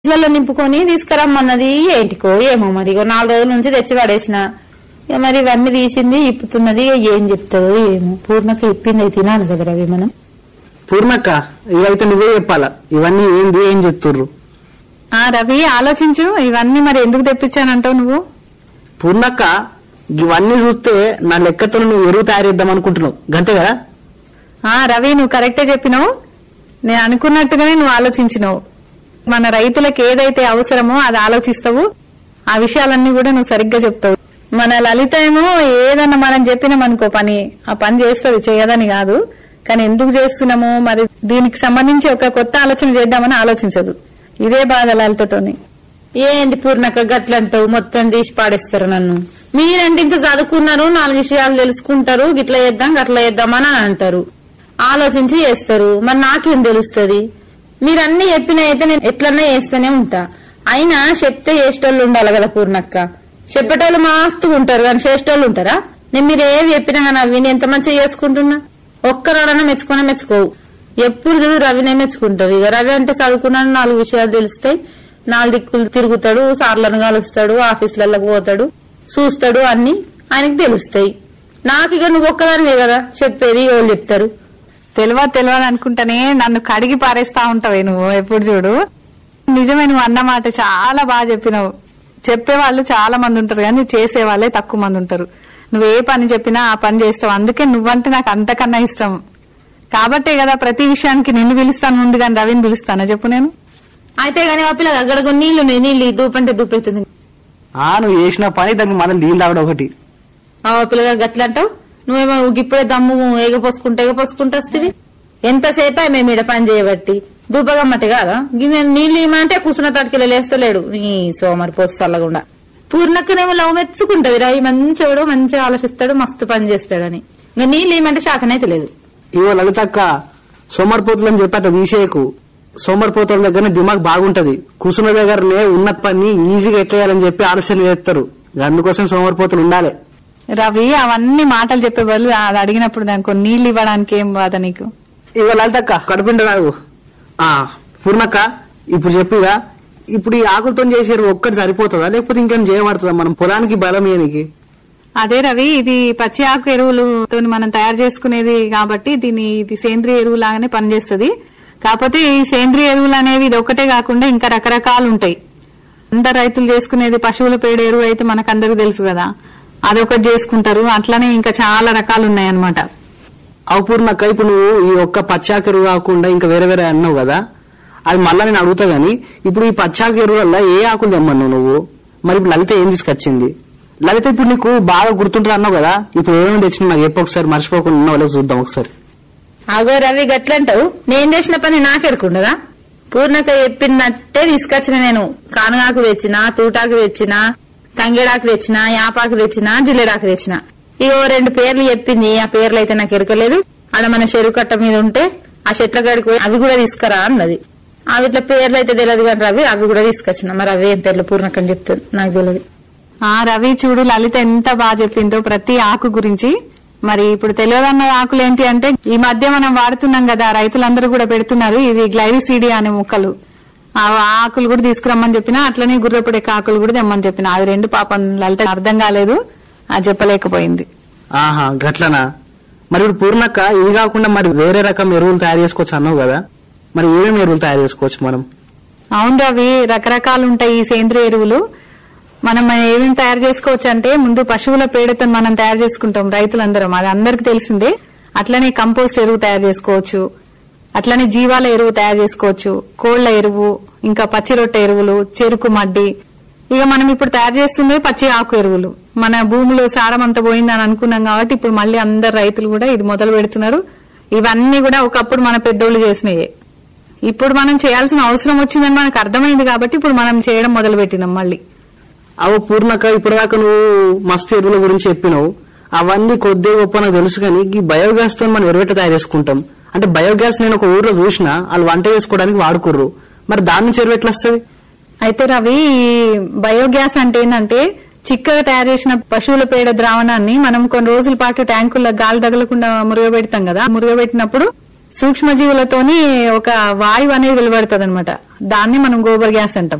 ఇళ్ళలో నింపుకొని తీసుకురమ్మన్నది ఏంటికో ఏమో మరి ఇగో నాలుగు రోజుల నుంచి తెచ్చి పడేసిన ఇక మరి ఇవన్నీ తీసింది ఇప్పుతున్నది ఇక ఏం చెప్తుందో ఏమో పూర్ణకి ఇప్పింది అయితే తినాలి కదా రవి మనం పూర్ణక్క ఇదైతే నువ్వే చెప్పాలా ఇవన్నీ ఏంది ఏం చెప్తుర్రు ఆ రవి ఆలోచించు ఇవన్నీ మరి ఎందుకు తెప్పించానంటావు నువ్వు పూర్ణక్క ఇవన్నీ చూస్తే నా లెక్కతో నువ్వు ఎరువు తయారు చేద్దాం అనుకుంటున్నావు గంతే కదా ఆ రవి నువ్వు కరెక్టే చెప్పినావు నేను అనుకున్నట్టుగానే నువ్వు ఆలోచించినావు మన రైతులకు ఏదైతే అవసరమో అది ఆలోచిస్తావు ఆ విషయాలన్నీ కూడా నువ్వు సరిగ్గా చెప్తావు మన లలిత ఏమో ఏదన్నా మనం చెప్పినామనుకో పని ఆ పని చేస్తుంది చేయదని కాదు కానీ ఎందుకు చేస్తున్నాము మరి దీనికి సంబంధించి ఒక కొత్త ఆలోచన చేద్దామని ఆలోచించదు ఇదే బాధ లలితతోని ఏంది పూర్ణక గట్లంటావు మొత్తం తీసి పాడేస్తారు నన్ను మీరంటే ఇంత చదువుకున్నారు నాలుగు విషయాలు తెలుసుకుంటారు గిట్ల చేద్దాం గట్ల చేద్దాం అని అంటారు ఆలోచించి చేస్తారు మరి నాకేం తెలుస్తుంది మీరన్నీ చెప్పిన అయితే నేను ఎట్లన్నా చేస్తూనే ఉంటా అయినా చెప్తే చేసేటోళ్ళు ఉండాలి కదా పూర్ణక్క చెప్పేటోళ్ళు మస్తుగా ఉంటారు కానీ చేసేటోళ్ళు ఉంటారా నేను మీరు ఏవి చెప్పినా కానీ అవి నేను ఎంత మంచిగా చేసుకుంటున్నా ఒక్కరోడన్నా మెచ్చుకునే మెచ్చుకోవు ఎప్పుడు చూడు రవినే మెచ్చుకుంటావు ఇక రవి అంటే చదువుకున్నాడు నాలుగు విషయాలు తెలుస్తాయి నాలుగు దిక్కులు తిరుగుతాడు సార్లను కలుస్తాడు ఆఫీసులకు పోతాడు చూస్తాడు అన్ని ఆయనకి తెలుస్తాయి నాకు ఇక నువ్వు ఒక్కదానివే కదా చెప్పేది వాళ్ళు చెప్తారు తెలియదు తెలియదు అనుకుంటానే నన్ను కడిగి పారేస్తా ఉంటావే నువ్వు ఎప్పుడు చూడు నిజమే నువ్వు అన్నమాట చాలా బాగా చెప్పినావు చెప్పే వాళ్ళు చాలా మంది ఉంటారు కానీ చేసే వాళ్ళే తక్కువ మంది ఉంటారు నువ్వు ఏ పని చెప్పినా ఆ పని చేస్తావు అందుకే నువ్వంటే నాకు అంతకన్నా ఇష్టం కాబట్టే కదా ప్రతి విషయానికి నిన్ను పిలుస్తాను ముందు కానీ రవిని పిలుస్తానా చెప్పు నేను అయితే గానీ ఆ పిల్ల అక్కడ నీళ్లు ఉన్నాయి, నీళ్ళు ఈ దూపంటే దూపెత్తుంది ఆ నువ్వు చేసిన పని దానికి మళ్ళీ నీళ్ళు తాగడం ఒకటి ఆ పిల్లగా గట్ల అంటావు నువ్వేమో ఇప్పుడే దమ్ము ఎగపోసుకుంటే ఎగపోసుకుంటూ వస్తుంది ఎంతసేపు మేము ఈడ పని చేయబట్టి దూపగమ్మటి కాదా గిన్నె నీళ్ళు ఇమ్మంటే కూర్చున్న తడికి లేస్తలేడు నీ సోమరి పోసి చల్లకుండా పూర్ణక్కనేమో లవ్ మెచ్చుకుంటది రా ఈ మంచోడు మంచిగా ఆలోచిస్తాడు మస్తు పని చేస్తాడని ఇంకా నీళ్ళు ఇమ్మంటే శాతనైతే లేదు ఇవో లలితక్క సోమరిపోతులు అని చెప్పి అట్లా తీసేయకు సోమరిపోతుల దగ్గరనే దిమాగ్ బాగుంటది కూర్చున్న దగ్గరనే ఉన్న పని ఈజీగా ఎట్లేయాలని చెప్పి ఆలోచన చేస్తారు అందుకోసం సోమరిపోతులు ఉండాలి రవి అవన్నీ మాటలు చెప్పే బదులు అది అడిగినప్పుడు దానికి కొన్ని నీళ్ళు ఇవ్వడానికి ఏం బాధ నీకు ఇగో లలితక్క కడుపుండ రావు ఆ పూర్ణక్క ఇప్పుడు చెప్పిగా ఇప్పుడు ఈ ఆకులతో చేసేరు ఒక్కటి సరిపోతుందా లేకపోతే ఇంకేం చేయబడుతుందా మనం పొలానికి బలం ఏనికి అదే రవి ఇది పచ్చి ఆకు ఎరువులతో మనం తయారు చేసుకునేది కాబట్టి దీని ఇది సేంద్రియ ఎరువు లాగానే పనిచేస్తుంది కాకపోతే ఈ సేంద్రియ ఎరువులు అనేవి ఇది ఒకటే కాకుండా ఇంకా రకరకాలు ఉంటాయి అందరు రైతులు చేసుకునేది పశువుల పేడ ఎరువు అయితే మనకు అందరికి తెలుసు కదా అదొకటి చేసుకుంటారు అట్లనే ఇంకా చాలా రకాలు ఉన్నాయి అన్నమాట అవు పూర్ణక్క ఇప్పుడు నువ్వు ఈ ఒక్క పచ్చాకు ఎరువు కాకుండా ఇంకా వేరే వేరే అన్నావు కదా అది మళ్ళీ నేను అడుగుతా గానీ ఇప్పుడు ఈ పచ్చాకు ఎరువు వల్ల ఏ ఆకులు తెమ్మన్నావు నువ్వు మరి ఇప్పుడు లలిత ఏం తీసుకొచ్చింది లలిత ఇప్పుడు నీకు బాగా గుర్తుంటుంది అన్నావు కదా ఇప్పుడు ఏమేమి తెచ్చింది నాకు చెప్పు ఒకసారి మర్చిపోకుండా ఉన్నావు లేదా చూద్దాం ఒకసారి అగో రవి గట్లంటావు నేను చేసిన పని నాకెరకుండదా పూర్ణక చెప్పినట్టే తీసుకొచ్చిన నేను కానుగాకు తెచ్చిన తూటాకు తెచ్చిన తంగేడాకు తెచ్చిన యాపాకు తెచ్చిన జిల్లెడాకు తెచ్చిన ఇగో రెండు పేర్లు చెప్పింది ఆ పేర్లు అయితే నాకు ఎరకలేదు ఆడ మన చెరువు కట్ట మీద ఉంటే ఆ చెట్ల గడికి పోయి అవి కూడా తీసుకురా అన్నది అవి ఇట్లా పేర్లు అయితే తెలియదు కానీ రవి అవి కూడా తీసుకొచ్చిన మరి అవి ఏం పేర్లు పూర్ణకని చెప్తుంది నాకు తెలియదు ఆ రవి చూడు లలిత ఎంత బాగా చెప్పిందో ప్రతి ఆకు గురించి మరి ఇప్పుడు తెలియదన్న ఆకులు ఏంటి అంటే ఈ మధ్య మనం వాడుతున్నాం కదా రైతులందరూ కూడా పెడుతున్నారు ఇది గ్లైరిసీడియా అనే మొక్కలు ఆ ఆకులు కూడా తీసుకురమ్మని చెప్పిన అట్లనే గుర్రపడే ఆకులు కూడా తెమ్మని చెప్పిన అవి రెండు పాపం లలిత అర్థం కాలేదు అది చెప్పలేకపోయింది ఆహా గట్లనా మరి ఇప్పుడు పూర్ణక్క ఇది కాకుండా మరి వేరే రకం ఎరువులు తయారు చేసుకోవచ్చు అన్నావు కదా మరి ఏమేమి ఎరువులు తయారు చేసుకోవచ్చు మనం అవును రవి రకరకాలు ఉంటాయి ఈ సేంద్రియ ఎరువులు మనం ఏమేమి తయారు చేసుకోవచ్చు అంటే ముందు పశువుల పేడతో మనం తయారు చేసుకుంటాం రైతులందరం అది అందరికి తెలిసిందే అట్లనే కంపోస్ట్ ఎరువు తయారు చేసుకోవచ్చు అట్లనే జీవాల ఎరువు తయారు చేసుకోవచ్చు కోళ్ల ఎరువు ఇంకా పచ్చి రొట్టె ఎరువులు చెరుకు మడ్డి ఇక మనం ఇప్పుడు తయారు చేస్తుంది పచ్చి ఆకు ఎరువులు మన భూమిలో సారం అంతా పోయిందని అనుకున్నాం కాబట్టి ఇప్పుడు మళ్ళీ అందరు రైతులు కూడా ఇది మొదలు పెడుతున్నారు ఇవన్నీ కూడా ఒకప్పుడు మన పెద్దోళ్ళు చేసినయే ఇప్పుడు మనం చేయాల్సిన అవసరం వచ్చిందని మనకు అర్థమైంది కాబట్టి ఇప్పుడు మనం చేయడం మొదలు పెట్టినాం మళ్ళీ అవు పూర్ణక ఇప్పటిదాకా నువ్వు మస్తు ఎరువుల గురించి చెప్పినావు అవన్నీ కొద్దిగా గొప్ప నాకు తెలుసు కానీ ఈ బయోగ్యాస్ తో మనం ఎరువెట్ట తయారు చేసుకుంటాం అంటే బయోగ్యాస్ నేను ఒక ఊర్లో చూసిన వాళ్ళు వంట చేసుకోవడానికి వాడుకుర్రు మరి దాని నుంచి ఎరువు ఎట్లా వస్తుంది అయితే రవి ఈ బయోగ్యాస్ అంటే ఏంటంటే చిక్కగా తయారు చేసిన పశువుల పేడ ద్రావణాన్ని మనం కొన్ని రోజుల పాటు ట్యాంకుల్లో గాలి తగలకుండా మురుగబెడతాం కదా మురుగబెట్టినప్పుడు సూక్ష్మజీవులతోని ఒక వాయువు అనేది వెలువడుతుంది అనమాట దాన్ని మనం గోబర్ గ్యాస్ అంటాం